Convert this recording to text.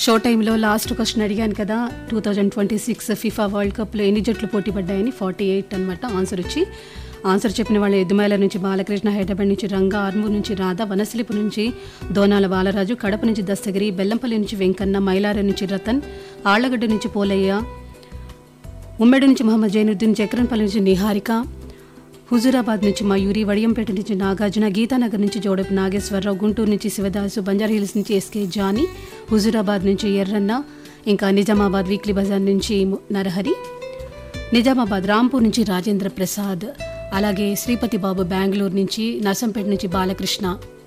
show టైంలో last question అడిగాను కదా two thousand twenty six FIFA world కప్లో ఎన్ని జట్లు పోటీ పడ్డాయని ఫార్టీ ఎయిట్ అనమాట ఆన్సర్ వచ్చి ఆన్సర్ చెప్పిన వాళ్ళు ఎద్దుమైల నుంచి బాలకృష్ణ హైదరాబాద్ నుంచి రంగా ఆర్మూర్ నుంచి రాధా వనసలిపు నుంచి దోనాల బాలరాజు కడప నుంచి దస్తగిరి బెల్లంపల్లి నుంచి వెంకన్న మైలార నుంచి రతన్ ఆళ్లగడ్డ నుంచి పోలయ్య ఉమ్మెడి నుంచి మహమ్మద్ జైనుద్దీన్ చక్రన్పల్లి నుంచి నిహారిక హుజూరాబాద్ నుంచి మయూరి వడియంపేట నుంచి నాగార్జున గీతానగర్ నుంచి జోడపు నాగేశ్వరరావు గుంటూరు నుంచి శివదాసు బంజారా హిల్స్ నుంచి ఎస్కే జానీ హుజూరాబాద్ నుంచి ఎర్రన్న ఇంకా నిజామాబాద్ వీక్లీ బజార్ నుంచి ము- నరహరి నిజామాబాద్ రాంపూర్ నుంచి రాజేంద్ర ప్రసాద్ అలాగే శ్రీపతి బాబు బెంగళూరు నుంచి నర్సంపేట నుంచి బాలకృష్ణ